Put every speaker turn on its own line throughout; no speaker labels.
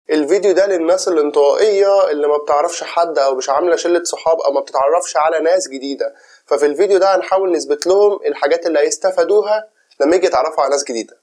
الفيديو ده للناس الانطوائيه اللي ما بتعرفش حد او مش عامله شله صحاب او ما بتتعرفش على ناس جديده ففي الفيديو ده هنحاول نثبت لهم الحاجات اللي هيستفادوها لما يجي يتعرفوا على ناس جديده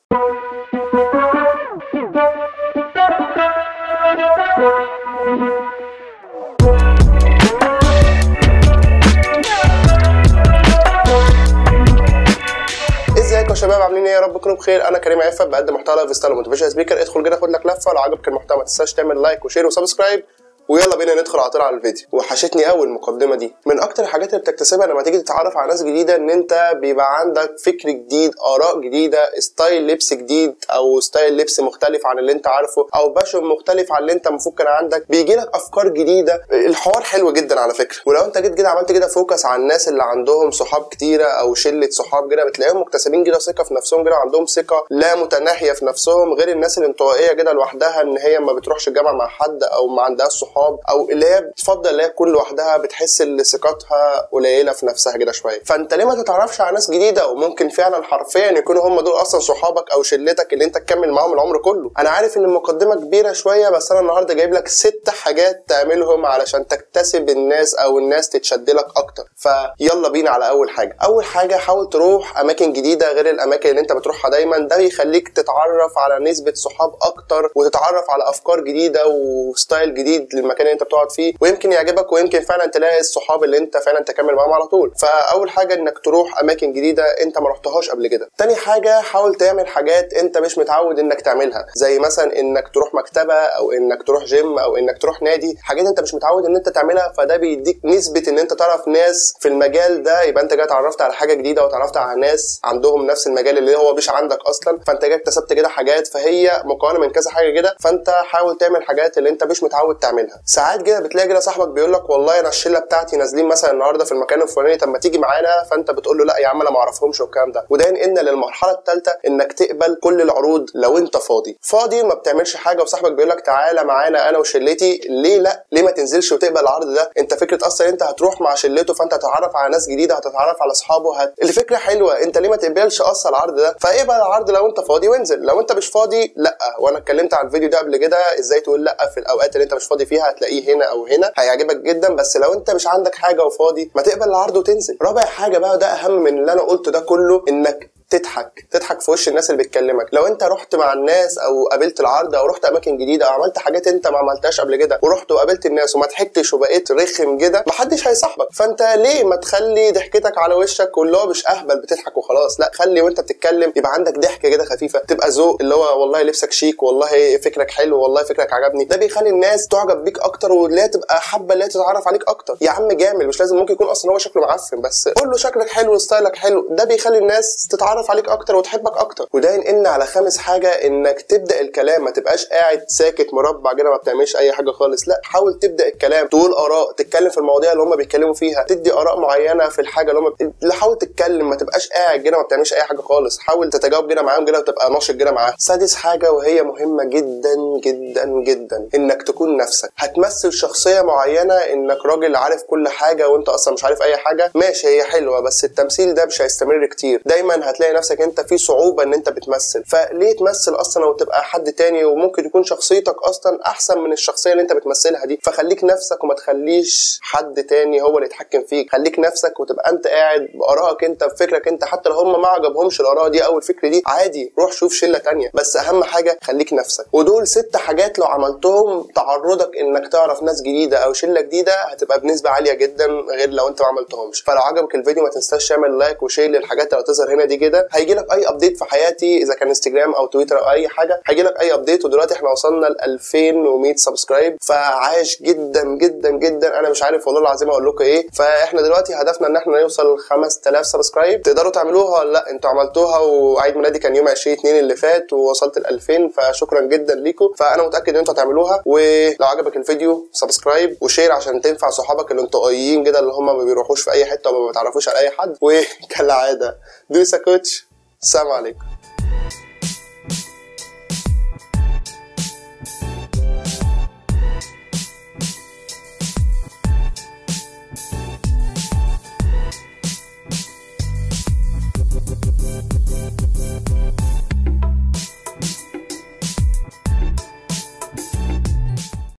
ازيكم يا شباب عاملين ايه يا رب تكونوا بخير انا كريم عفت بقدم محتوى لايف ستايل وموتيفيشن سبيكر ادخل كده خد لك لفه لو عجبك المحتوى ما تنساش تعمل لايك وشير وسبسكرايب ويلا بينا ندخل على طول على الفيديو وحشتني قوي المقدمه دي من اكتر الحاجات اللي بتكتسبها لما تيجي تتعرف على ناس جديده ان انت بيبقى عندك فكر جديد اراء جديده ستايل لبس جديد او ستايل لبس مختلف عن اللي انت عارفه او باشون مختلف عن اللي انت المفروض كان عندك بيجي لك افكار جديده الحوار حلو جدا على فكره ولو انت جيت كده عملت كده فوكس على الناس اللي عندهم صحاب كتيره او شله صحاب كده بتلاقيهم مكتسبين كده ثقه في نفسهم كده عندهم ثقه لا متناهيه في نفسهم غير الناس الانطوائيه كده لوحدها ان هي ما بتروحش الجامعه مع حد او ما عندهاش صحاب او اللي هي بتفضل اللي هي تكون لوحدها بتحس ان ثقتها قليله في نفسها كده شويه فانت ليه ما تتعرفش على ناس جديده وممكن فعلا حرفيا يكونوا هم دول اصلا صحابك او شلتك اللي انت تكمل معاهم العمر كله انا عارف ان المقدمه كبيره شويه بس انا النهارده جايب لك ست حاجات تعملهم علشان تكتسب الناس او الناس تتشد لك اكتر فيلا بينا على اول حاجه اول حاجه حاول تروح اماكن جديده غير الاماكن اللي انت بتروحها دايما ده بيخليك تتعرف على نسبه صحاب اكتر وتتعرف على افكار جديده وستايل جديد للمكان اللي انت بتقعد فيه ويمكن يعجبك ويمكن فعلا تلاقي الصحاب اللي انت فعلا تكمل معاهم على طول فاول حاجه انك تروح اماكن جديده انت ما رحتهاش قبل كده تاني حاجه حاول تعمل حاجات انت مش متعود انك تعملها زي مثلا انك تروح مكتبه او انك تروح جيم او انك تروح نادي حاجات انت مش متعود ان انت تعملها فده بيديك نسبه ان انت تعرف ناس في المجال ده يبقى انت جاي اتعرفت على حاجه جديده وتعرفت على ناس عندهم نفس المجال اللي هو مش عندك اصلا فانت جاي اكتسبت كده حاجات فهي مكونه من كذا حاجه كده فانت حاول تعمل حاجات اللي انت مش متعود تعملها ساعات كده بتلاقي كده صاحبك بيقول لك والله انا الشله بتاعتي نازلين مثلا النهارده في المكان الفلاني طب ما تيجي معانا فانت بتقول له لا يا عم انا ما اعرفهمش والكلام ده وده ينقلنا للمرحله الثالثه انك تقبل كل العروض لو انت فاضي فاضي ما بتعملش حاجه وصاحبك بيقول لك تعالى معانا انا وشلتي ليه لا ليه ما تنزلش وتقبل العرض ده انت فكره اصلا انت هتروح مع شلته فانت هتتعرف على ناس جديده هتتعرف على اصحابه هت... الفكره حلوه انت ليه ما تقبلش اصلا العرض ده فاقبل العرض لو انت فاضي وانزل لو انت مش فاضي لا وانا اتكلمت عن الفيديو ده قبل كده ازاي تقول لا في الاوقات اللي انت مش فاضي فيها هتلاقيه هنا او هنا هيعجبك جدا بس لو انت مش عندك حاجه وفاضي ما تقبل العرض وتنزل رابع حاجه بقى ده اهم من اللي انا قلته ده كله انك تضحك تضحك في وش الناس اللي بتكلمك لو انت رحت مع الناس او قابلت العرض او رحت اماكن جديده او عملت حاجات انت ما عملتهاش قبل كده ورحت وقابلت الناس وما ضحكتش وبقيت رخم كده محدش هيصاحبك فانت ليه ما تخلي ضحكتك على وشك واللي هو مش اهبل بتضحك وخلاص لا خلي وانت بتتكلم يبقى عندك ضحكه كده خفيفه تبقى ذوق اللي هو والله لبسك شيك والله فكرك حلو والله فكرك عجبني ده بيخلي الناس تعجب بيك اكتر واللي هي تبقى حابه اللي هي تتعرف عليك اكتر يا عم جامل مش لازم ممكن يكون اصلا هو شكله معفن بس قول له شكلك حلو ستايلك حلو ده بيخلي الناس تتعرف عليك اكتر وتحب تحبك اكتر وده ينقلنا على خامس حاجه انك تبدا الكلام ما تبقاش قاعد ساكت مربع كده ما بتعملش اي حاجه خالص لا حاول تبدا الكلام تقول اراء تتكلم في المواضيع اللي هم بيتكلموا فيها تدي اراء معينه في الحاجه اللي هم لا حاول تتكلم ما تبقاش قاعد كده ما بتعملش اي حاجه خالص حاول تتجاوب كده معاهم كده وتبقى ناشط كده معاهم سادس حاجه وهي مهمه جدا جدا جدا انك تكون نفسك هتمثل شخصيه معينه انك راجل عارف كل حاجه وانت اصلا مش عارف اي حاجه ماشي هي حلوه بس التمثيل ده مش هيستمر كتير دايما هتلاقي نفسك انت في صعوبه ان انت بتمثل فليه تمثل اصلا وتبقى حد تاني وممكن يكون شخصيتك اصلا احسن من الشخصيه اللي انت بتمثلها دي فخليك نفسك وما تخليش حد تاني هو اللي يتحكم فيك خليك نفسك وتبقى انت قاعد بارائك انت بفكرك انت حتى لو هم ما عجبهمش الاراء دي او الفكره دي عادي روح شوف شله تانية بس اهم حاجه خليك نفسك ودول ست حاجات لو عملتهم تعرضك انك تعرف ناس جديده او شله جديده هتبقى بنسبه عاليه جدا غير لو انت ما عملتهمش فلو عجبك الفيديو ما تنساش تعمل لايك وشير للحاجات اللي هتظهر هنا دي كده هيجي لك اي ابديت في حياتي اذا كان انستجرام او تويتر او اي حاجه هيجي لك اي ابديت ودلوقتي احنا وصلنا ل 2100 سبسكرايب فعاش جدا جدا جدا انا مش عارف والله العظيم اقول لكم ايه فاحنا دلوقتي هدفنا ان احنا نوصل ل 5000 سبسكرايب تقدروا تعملوها ولا لا انتوا عملتوها وعيد ميلادي كان يوم 20 2 اللي فات ووصلت ل 2000 فشكرا جدا ليكم فانا متاكد ان انتوا هتعملوها ولو عجبك الفيديو سبسكرايب وشير عشان تنفع صحابك الانطوائيين كده اللي هم ما بيروحوش في اي حته وما بيتعرفوش على اي حد وكالعاده دوسا كوتش السلام عليكم